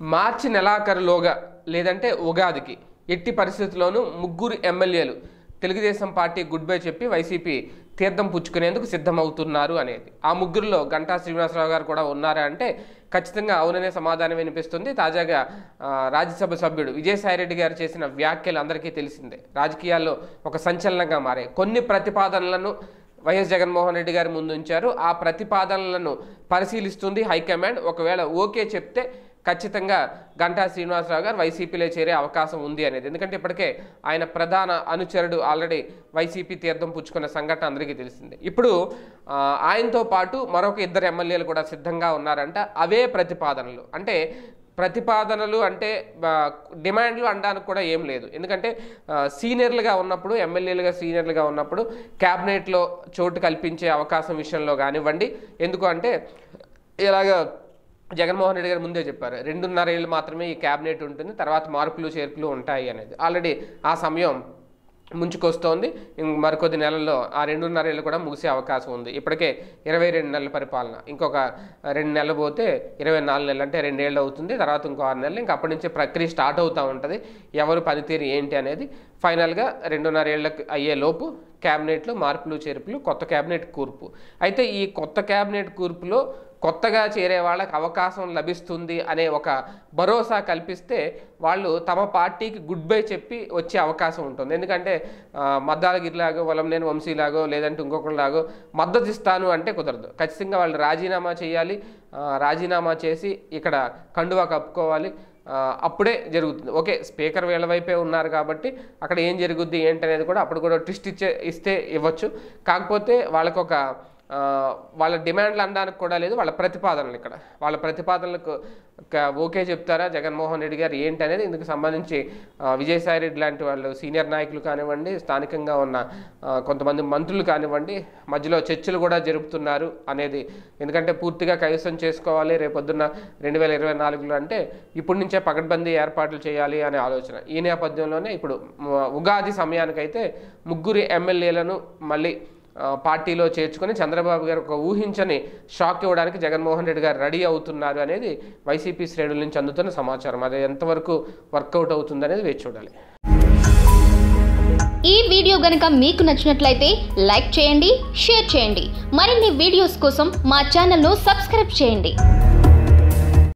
మార్చి నెలాఖరులోగా లేదంటే ఉగాదికి ఎట్టి పరిస్థితుల్లోనూ ముగ్గురు ఎమ్మెల్యేలు తెలుగుదేశం పార్టీ గుడ్ బై చెప్పి వైసీపీ తీర్థం పుచ్చుకునేందుకు సిద్ధమవుతున్నారు అనేది ఆ ముగ్గురులో గంటా శ్రీనివాసరావు గారు కూడా ఉన్నారా అంటే ఖచ్చితంగా అవుననే సమాధానం వినిపిస్తుంది తాజాగా ఆ, రాజ్యసభ సభ్యుడు విజయసాయిరెడ్డి గారు చేసిన వ్యాఖ్యలు అందరికీ తెలిసిందే రాజకీయాల్లో ఒక సంచలనంగా మారాయి కొన్ని ప్రతిపాదనలను వైఎస్ జగన్మోహన్ రెడ్డి గారి ముందు ఉంచారు ఆ ప్రతిపాదనలను పరిశీలిస్తుంది హైకమాండ్ ఒకవేళ ఓకే చెప్తే ఖచ్చితంగా గంటా శ్రీనివాసరావు గారు వైసీపీలో చేరే అవకాశం ఉంది అనేది ఎందుకంటే ఇప్పటికే ఆయన ప్రధాన అనుచరుడు ఆల్రెడీ వైసీపీ తీర్థం పుచ్చుకున్న సంఘటన అందరికీ తెలిసిందే ఇప్పుడు ఆ, ఆయనతో పాటు మరొక ఇద్దరు ఎమ్మెల్యేలు కూడా సిద్ధంగా ఉన్నారంట అవే ప్రతిపాదనలు అంటే ప్రతిపాదనలు అంటే ఆ, డిమాండ్లు అనడానికి కూడా ఏం లేదు ఎందుకంటే ఆ, సీనియర్లుగా ఉన్నప్పుడు ఎమ్మెల్యేలుగా సీనియర్లుగా ఉన్నప్పుడు క్యాబినెట్లో చోటు కల్పించే అవకాశం విషయంలో కానివ్వండి ఎందుకు అంటే ఇలాగ జగన్మోహన్ రెడ్డి గారు ముందే చెప్పారు రెండున్నర ఏళ్ళు మాత్రమే ఈ క్యాబినెట్ ఉంటుంది తర్వాత మార్పులు చేర్పులు ఉంటాయి అనేది ఆల్రెడీ ఆ సమయం ముంచుకొస్తోంది ఇంక మరికొద్ది నెలల్లో ఆ రెండున్నర ఏళ్ళు కూడా ముగిసే అవకాశం ఉంది ఇప్పటికే ఇరవై రెండు నెలల పరిపాలన ఇంకొక రెండు నెలలు పోతే ఇరవై నాలుగు నెలలు అంటే రెండేళ్ళు అవుతుంది తర్వాత ఇంకో ఆరు నెలలు ఇంకా అప్పటి నుంచి ప్రక్రియ స్టార్ట్ అవుతూ ఉంటుంది ఎవరు పనితీరు ఏంటి అనేది ఫైనల్గా రెండున్నర ఏళ్ళకి అయ్యే లోపు క్యాబినెట్లో మార్పులు చేర్పులు కొత్త క్యాబినెట్ కూర్పు అయితే ఈ కొత్త క్యాబినెట్ కూర్పులో కొత్తగా చేరే వాళ్ళకి అవకాశం లభిస్తుంది అనే ఒక భరోసా కల్పిస్తే వాళ్ళు తమ పార్టీకి గుడ్ బై చెప్పి వచ్చే అవకాశం ఉంటుంది ఎందుకంటే ఆ, మద్దాలగిరిలాగో వలంనేని వంశీలాగో లేదంటే ఇంకొకరిలాగో మద్దతు ఇస్తాను అంటే కుదరదు ఖచ్చితంగా వాళ్ళు రాజీనామా చేయాలి ఆ, రాజీనామా చేసి ఇక్కడ కండువా కప్పుకోవాలి ఆ, అప్పుడే జరుగుతుంది ఓకే స్పీకర్ వీళ్ళ వైపే ఉన్నారు కాబట్టి అక్కడ ఏం జరుగుద్ది ఏంటనేది కూడా అప్పుడు కూడా ట్విస్ట్ ఇచ్చే ఇస్తే ఇవ్వచ్చు కాకపోతే వాళ్ళకు ఒక ఆ, వాళ్ళ డిమాండ్లు అనడానికి కూడా లేదు వాళ్ళ ప్రతిపాదనలు ఇక్కడ వాళ్ళ ప్రతిపాదనలకు ఒక ఓకే చెప్తారా జగన్మోహన్ రెడ్డి గారు ఏంటి అనేది ఇందుకు సంబంధించి ఆ, విజయసాయి రెడ్డి లాంటి వాళ్ళు సీనియర్ నాయకులు కానివ్వండి స్థానికంగా ఉన్న ఆ, కొంతమంది మంత్రులు కానివ్వండి మధ్యలో చర్చలు కూడా జరుపుతున్నారు అనేది ఎందుకంటే పూర్తిగా కైవసం చేసుకోవాలి రేపొద్దున్న రెండు వేల ఇరవై నాలుగులో అంటే ఇప్పటి నుంచే పకడ్బందీ ఏర్పాట్లు చేయాలి అనే ఆలోచన ఈ నేపథ్యంలోనే ఇప్పుడు మ- ఉగాది సమయానికైతే ముగ్గురు ఎమ్మెల్యేలను మళ్ళీ ఆ, పార్టీలో చేర్చుకొని చంద్రబాబు గారు ఒక ఊహించని షాక్ ఇవ్వడానికి జగన్మోహన్ రెడ్డి గారు రెడీ అవుతున్నారు అనేది వైసీపీ శ్రేణుల నుంచి అందుతున్న సమాచారం అది ఎంతవరకు వర్కౌట్ అవుతుంది అనేది వేచి చూడాలి ఈ వీడియో గనుక మీకు నచ్చినట్లయితే లైక్ చేయండి షేర్ చేయండి మరిన్ని వీడియోస్ కోసం మా ఛానల్ను సబ్స్క్రైబ్ చేయండి